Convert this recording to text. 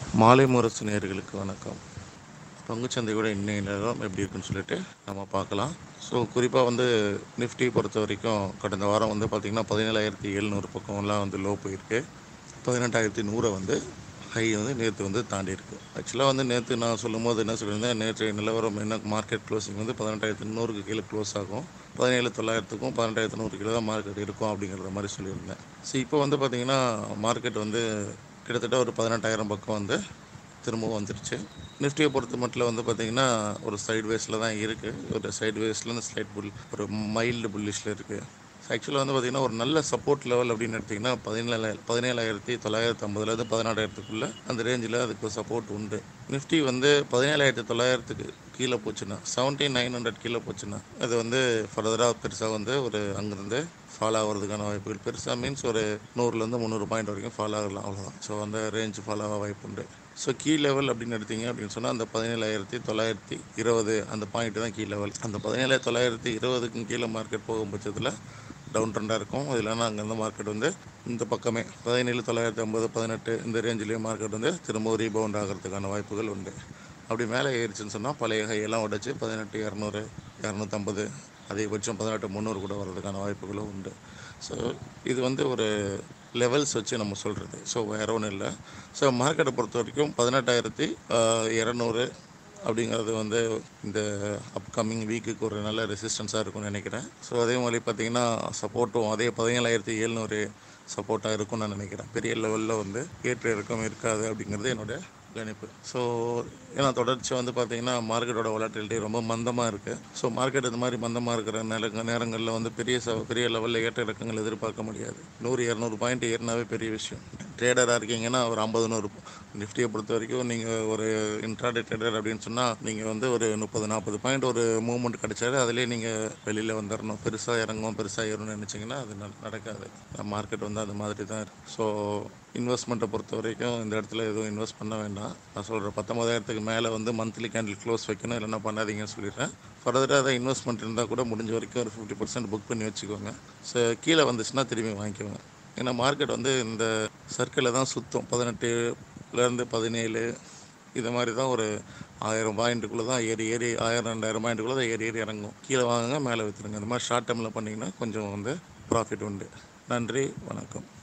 மாலை முரசு நேயர்களுக்கு வணக்கம் பங்குச்சந்தையோட இன்னைய நிலவரம் எப்படி இருக்குன்னு சொல்லிட்டு நம்ம பார்க்கலாம் ஸோ குறிப்பாக வந்து நிஃப்டி பொறுத்த வரைக்கும் கடந்த வாரம் வந்து பார்த்திங்கன்னா பதினேழாயிரத்தி எழுநூறு பக்கம்லாம் வந்து லோ போயிருக்கு பதினெட்டாயிரத்தி நூறை வந்து ஹை வந்து நேற்று வந்து தாண்டி இருக்கு ஆக்சுவலாக வந்து நேற்று நான் சொல்லும் போது என்ன சொல்லியிருந்தேன் நேற்று நிலவரம் என்ன மார்க்கெட் க்ளோசிங் வந்து பதினெட்டாயிரத்தி நூறுக்கு கீழே க்ளோஸ் ஆகும் பதினேழு தொள்ளாயிரத்துக்கும் பதினெட்டாயிரத்தி நூறு கீழே தான் மார்க்கெட் இருக்கும் அப்படிங்கிற மாதிரி சொல்லியிருந்தேன் ஸோ இப்போ வந்து பார்த்திங்கன்னா மார்க்கெட் வந்து கிட்டத்தட்ட ஒரு பதினெட்டாயிரம் பக்கம் வந்து திரும்பவும் வந்துருச்சு நிஃப்டியை பொறுத்த மட்டும் வந்து பார்த்தீங்கன்னா ஒரு சைட் வேஸில் தான் இருக்குது ஒரு சைட் வேஸ்லேருந்து ஸ்லைட் புல் ஒரு மைல்டு புல்லிஷில் இருக்குது ஆக்சுவலாக வந்து பார்த்திங்கன்னா ஒரு நல்ல சப்போர்ட் லெவல் அப்படின்னு எடுத்திங்கன்னா பதினேழு பதினேழாயிரத்தி தொள்ளாயிரத்தி ஐம்பதுலேருந்து பதினாறாயிரத்துக்குள்ளே அந்த ரேஞ்சில் அதுக்கு சப்போர்ட் உண்டு நிஃப்டி வந்து பதினேழாயிரத்தி தொள்ளாயிரத்துக்கு கீழே போச்சுன்னா செவன்டீன் நைன் ஹண்ட்ரட் கீழே போச்சுன்னா அது வந்து ஃபர்தராக பெருசாக வந்து ஒரு அங்கேருந்து ஃபாலோ ஆகிறதுக்கான வாய்ப்புகள் பெருசாக மீன்ஸ் ஒரு நூறுலேருந்து முந்நூறு பாயிண்ட் வரைக்கும் ஃபாலோ ஆகலாம் அவ்வளோதான் ஸோ அந்த ரேஞ்ச் ஃபாலோ ஆக வாய்ப்பு உண்டு ஸோ கீ லெவல் அப்படின்னு எடுத்தீங்க அப்படின்னு சொன்னால் அந்த பதினேழாயிரத்தி தொள்ளாயிரத்தி இருபது அந்த பாயிண்ட் தான் கீ லெவல் அந்த பதினேழாயிரத்தி தொள்ளாயிரத்தி இருபதுக்கும் கீழே மார்க்கெட் போகும் பட்சத்தில் டவுன் ட்ரெண்டாக இருக்கும் அது இல்லைன்னா அங்கேருந்து மார்க்கெட் வந்து இந்த பக்கமே பதினேழு தொள்ளாயிரத்தி ஐம்பது பதினெட்டு இந்த ரேஞ்சிலேயே மார்க்கெட் வந்து திரும்ப ரீபவுண்ட் ஆகிறதுக்கான வாய்ப்புகள் உண்டு அப்படி மேலே ஏறிச்சுன்னு சொன்னால் பழைய கையெல்லாம் உடைச்சு பதினெட்டு இரநூறு இரநூத்தம்பது அதிகபட்சம் பதினெட்டு முந்நூறு கூட வர்றதுக்கான வாய்ப்புகளும் உண்டு ஸோ இது வந்து ஒரு லெவல்ஸ் வச்சு நம்ம சொல்கிறது ஸோ வேற ஒன்றும் இல்லை ஸோ மார்க்கெட்டை பொறுத்த வரைக்கும் பதினெட்டாயிரத்தி இரநூறு அப்படிங்கிறது வந்து இந்த அப்கமிங் வீக்குக்கு ஒரு நல்ல ரெசிஸ்டன்ஸாக இருக்கும்னு நினைக்கிறேன் ஸோ அதே மாதிரி பார்த்தீங்கன்னா சப்போர்ட்டும் அதே பதினேழாயிரத்தி எழுநூறு சப்போர்ட்டாக இருக்கும்னு நான் நினைக்கிறேன் பெரிய லெவலில் வந்து ஏற்ற இறக்கம் இருக்காது அப்படிங்கிறது என்னுடைய கணிப்பு ஸோ ஏன்னா தொடர்ச்சி வந்து பார்த்தீங்கன்னா மார்க்கெட்டோட வொலாட்டிலிட்டி ரொம்ப மந்தமாக இருக்குது ஸோ மார்க்கெட் இந்த மாதிரி மந்தமாக இருக்கிற நேர நேரங்களில் வந்து பெரிய ச பெரிய லெவலில் ஏற்ற இறக்கங்கள் எதிர்பார்க்க முடியாது நூறு இரநூறு பாயிண்ட் ஏறினாவே பெரிய விஷயம் ட்ரேடராக இருக்கீங்கன்னா ஒரு ஐம்பது நூறு நிஃப்டியை பொறுத்த வரைக்கும் நீங்கள் ஒரு இன்ட்ராடே ட்ரேடர் அப்படின்னு சொன்னால் நீங்கள் வந்து ஒரு முப்பது நாற்பது பாயிண்ட் ஒரு மூவ்மெண்ட் கிடைச்சாலே அதிலே நீங்கள் வெளியில் வந்துடணும் பெருசாக இறங்கும் பெருசாக ஏறும்னு நினச்சிங்கன்னா அது நட- நடக்காது மார்க்கெட் வந்து அது மாதிரி தான் இருக்குது ஸோ இன்வெஸ்ட்மெண்ட்டை பொறுத்த வரைக்கும் இந்த இடத்துல எதுவும் இன்வெஸ்ட் பண்ண வேண்டாம் நான் சொல்கிறேன் பத்தொம்பதாயிரத்துக்கு மேலே வந்து மந்த்லி கேண்டில் க்ளோஸ் வைக்கணும் இல்லைன்னா பண்ணாதீங்கன்னு சொல்லிடுறேன் ஃபர்தராக அதை இன்வெஸ்ட்மெண்ட் இருந்தால் கூட முடிஞ்ச வரைக்கும் ஒரு ஃபிஃப்டி பர்சன்ட் புக் பண்ணி வச்சுக்கோங்க ஸோ கீழே வந்துச்சுன்னா திரும்பி வாங்கிக்கோங்க ஏன்னா மார்க்கெட் வந்து இந்த சர்க்கிளில் தான் சுற்றும் பதினெட்டுலேருந்து பதினேழு இது மாதிரி தான் ஒரு ஆயிரம் பாயிண்ட்டுக்குள்ளே தான் ஏறி ஏறி ஆயிரம் ரெண்டாயிரம் பாயிண்ட்டுக்குள்ளே தான் ஏறி ஏறி இறங்கும் கீழே வாங்குங்க மேலே விற்றுருங்க இந்த மாதிரி ஷார்ட் டேர்மில் பண்ணிங்கன்னா கொஞ்சம் வந்து ப்ராஃபிட் உண்டு நன்றி வணக்கம்